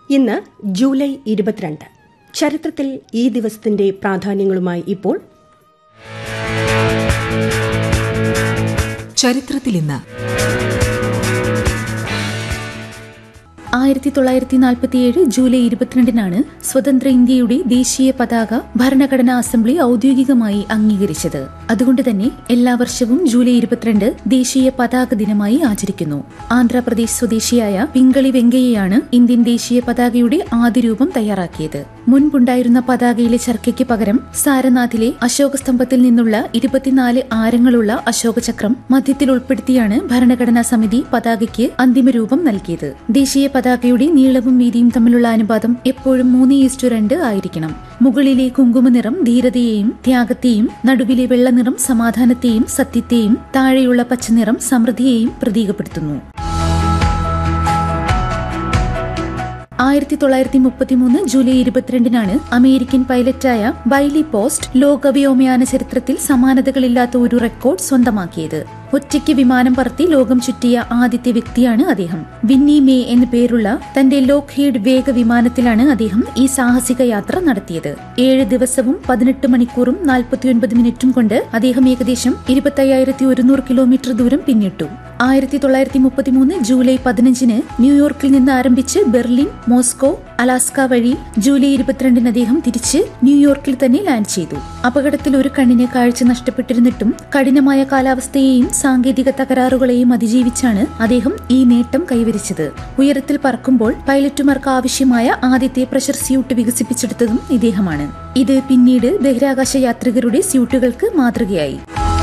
ഇന്ന് ജൂലൈ ഇരുപത്തിരണ്ട് ചരിത്രത്തിൽ ഈ ദിവസത്തിന്റെ പ്രാധാന്യങ്ങളുമായി ഇപ്പോൾ ചരിത്രത്തിൽ ഇന്ന് ആയിരത്തി തൊള്ളായിരത്തി നാൽപ്പത്തിയേഴ് ജൂലൈ ഇരുപത്തിരണ്ടിനാണ് സ്വതന്ത്ര ഇന്ത്യയുടെ ദേശീയ പതാക ഭരണഘടനാ അസംബ്ലി ഔദ്യോഗികമായി അംഗീകരിച്ചത് അതുകൊണ്ട് തന്നെ എല്ലാ വർഷവും ജൂലൈ ഇരുപത്തിരണ്ട് ദേശീയ പതാക ദിനമായി ആചരിക്കുന്നു ആന്ധ്രാപ്രദേശ് സ്വദേശിയായ പിങ്കളി വെങ്കയ്യയാണ് ഇന്ത്യൻ ദേശീയ പതാകയുടെ ആദ്യ രൂപം തയ്യാറാക്കിയത് മുൻപുണ്ടായിരുന്ന പതാകയിലെ ചർക്കയ്ക്ക് പകരം സാരനാഥിലെ അശോക സ്തംഭത്തിൽ നിന്നുള്ള ഇരുപത്തിനാല് ആരങ്ങളുള്ള അശോകചക്രം മധ്യത്തിൽ ഉൾപ്പെടുത്തിയാണ് ഭരണഘടനാ സമിതി പതാകയ്ക്ക് അന്തിമ രൂപം നൽകിയത് ദേശീയ പതാകയുടെ നീളവും വീതിയും തമ്മിലുള്ള അനുപാതം എപ്പോഴും മൂന്ന് ഈസ്റ്റു രണ്ട് ആയിരിക്കണം മുകളിലെ കുങ്കുമനിറം ധീരതയെയും ത്യാഗത്തെയും നടുവിലെ വെള്ളനിറം സമാധാനത്തെയും സത്യത്തെയും താഴെയുള്ള പച്ചനിറം സമൃദ്ധിയെയും പ്രതീകപ്പെടുത്തുന്നു ആയിരത്തി തൊള്ളായിരത്തി മുപ്പത്തിമൂന്ന് ജൂലൈ ഇരുപത്തിരണ്ടിനാണ് അമേരിക്കൻ പൈലറ്റായ ബൈലി പോസ്റ്റ് ലോക വ്യോമയാന ചരിത്രത്തിൽ സമാനതകളില്ലാത്ത ഒരു റെക്കോർഡ് സ്വന്തമാക്കിയത് ഒറ്റയ്ക്ക് വിമാനം പറത്തി ലോകം ചുറ്റിയ ആദ്യത്തെ വ്യക്തിയാണ് അദ്ദേഹം വിന്നി മേ എന്നു പേരുള്ള തന്റെ ലോക്ഹീഡ് വേഗ വിമാനത്തിലാണ് അദ്ദേഹം ഈ സാഹസിക യാത്ര നടത്തിയത് ഏഴ് ദിവസവും പതിനെട്ട് മണിക്കൂറും നാൽപ്പത്തിയൊൻപത് മിനിറ്റും കൊണ്ട് അദ്ദേഹം ഏകദേശം ഇരുപത്തയ്യായിരത്തി ഒരുന്നൂറ് കിലോമീറ്റർ ദൂരം പിന്നിട്ടു ആയിരത്തി തൊള്ളായിരത്തി മുപ്പത്തിമൂന്ന് ജൂലൈ പതിനഞ്ചിന് ന്യൂയോർക്കിൽ നിന്ന് ആരംഭിച്ച് ബെർലിൻ മോസ്കോ അലാസ്ക വഴി ജൂലൈ ഇരുപത്തിരണ്ടിന് അദ്ദേഹം തിരിച്ച് ന്യൂയോർക്കിൽ തന്നെ ലാൻഡ് ചെയ്തു അപകടത്തിൽ ഒരു കണ്ണിന് കാഴ്ച നഷ്ടപ്പെട്ടിരുന്നിട്ടും കഠിനമായ കാലാവസ്ഥയെയും സാങ്കേതിക തകരാറുകളെയും അതിജീവിച്ചാണ് അദ്ദേഹം ഈ നേട്ടം കൈവരിച്ചത് ഉയരത്തിൽ പറക്കുമ്പോൾ പൈലറ്റുമാർക്ക് ആവശ്യമായ ആദ്യത്തെ പ്രഷർ സ്യൂട്ട് വികസിപ്പിച്ചെടുത്തതും ഇദ്ദേഹമാണ് ഇത് പിന്നീട് ബഹിരാകാശ യാത്രികരുടെ സ്യൂട്ടുകൾക്ക് മാതൃകയായി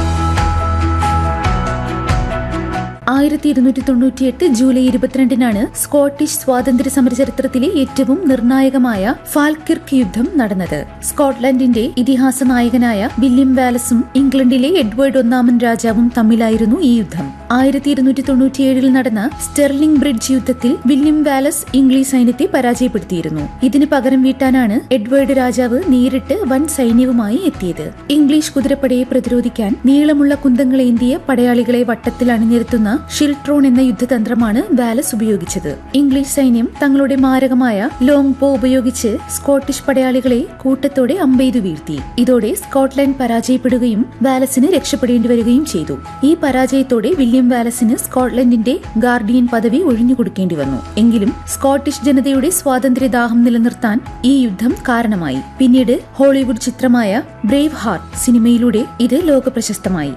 ആയിരത്തി ഇരുന്നൂറ്റി തൊണ്ണൂറ്റിയെട്ട് ജൂലൈ ഇരുപത്തിരണ്ടിനാണ് സ്കോട്ടിഷ് സ്വാതന്ത്ര്യ സമര ചരിത്രത്തിലെ ഏറ്റവും നിർണായകമായ ഫാൽക്കിർക്ക് യുദ്ധം നടന്നത് സ്കോട്ട്ലൻഡിന്റെ ഇതിഹാസ നായകനായ വില്യം വാലസും ഇംഗ്ലണ്ടിലെ എഡ്വേർഡ് ഒന്നാമൻ രാജാവും തമ്മിലായിരുന്നു ഈ യുദ്ധം ആയിരത്തി ഇരുന്നൂറ്റി തൊണ്ണൂറ്റിയേഴിൽ നടന്ന സ്റ്റെർലിംഗ് ബ്രിഡ്ജ് യുദ്ധത്തിൽ വില്യം വാലസ് ഇംഗ്ലീഷ് സൈന്യത്തെ പരാജയപ്പെടുത്തിയിരുന്നു ഇതിന് പകരം വീട്ടാനാണ് എഡ്വേർഡ് രാജാവ് നേരിട്ട് വൻ സൈന്യവുമായി എത്തിയത് ഇംഗ്ലീഷ് കുതിരപ്പടയെ പ്രതിരോധിക്കാൻ നീളമുള്ള കുന്തങ്ങളേന്തിയ പടയാളികളെ വട്ടത്തിൽ അണിനിരത്തുന്ന ഷിൽട്രോൺ എന്ന യുദ്ധതന്ത്രമാണ് വാലസ് ഉപയോഗിച്ചത് ഇംഗ്ലീഷ് സൈന്യം തങ്ങളുടെ മാരകമായ ലോങ് ബോ ഉപയോഗിച്ച് സ്കോട്ടിഷ് പടയാളികളെ കൂട്ടത്തോടെ അമ്പെയ്തു വീഴ്ത്തി ഇതോടെ സ്കോട്ട്ലൻഡ് പരാജയപ്പെടുകയും വാലസിന് രക്ഷപ്പെടേണ്ടി വരികയും ചെയ്തു ഈ പരാജയത്തോടെ വില്യം വാലസിന് സ്കോട്ട്ലൻഡിന്റെ ഗാർഡിയൻ പദവി ഒഴിഞ്ഞുകൊടുക്കേണ്ടി വന്നു എങ്കിലും സ്കോട്ടിഷ് ജനതയുടെ സ്വാതന്ത്ര്യദാഹം നിലനിർത്താൻ ഈ യുദ്ധം കാരണമായി പിന്നീട് ഹോളിവുഡ് ചിത്രമായ ബ്രേവ് ഹാർട്ട് സിനിമയിലൂടെ ഇത് ലോകപ്രശസ്തമായി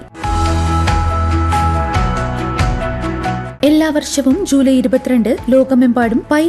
എല്ലാ വർഷവും ജൂലൈ ഇരുപത്തിരണ്ട് ലോകമെമ്പാടും പൈ